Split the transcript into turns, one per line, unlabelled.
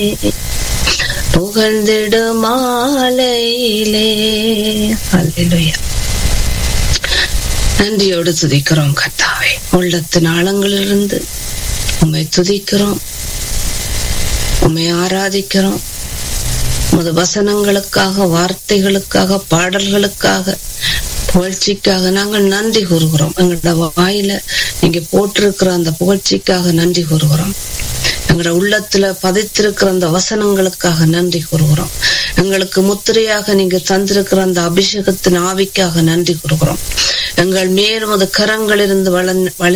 புகழ்ந்திடு மாலையிலே அல்லேலூயா நன்றியோடு துதிக்கிறோம் கத்தாவே உள்ளத்தின் ஆழங்களிலிருந்து உம்மை துதிக்கிறோம் உம்மை ஆராதிக்கிறோம் உமது வசனங்களுக்காக வார்த்தைகளுக்காக பாடல்களுக்காக புகழ்ச்சிக்காக நாங்கள் நன்றி கூறுகிறோம் எங்களோட வாயில நீங்க போட்டிருக்கிற அந்த புகழ்ச்சிக்காக நன்றி கூறுகிறோம் எங்களோட உள்ளத்துல பதித்திருக்கிற அந்த வசனங்களுக்காக நன்றி கூறுகிறோம் எங்களுக்கு முத்திரையாக நீங்க தந்திருக்கிற அந்த அபிஷேகத்தின் ஆவிக்காக நன்றி கூறுகிறோம் எங்கள் மேல் முத கரங்களிலிருந்து வள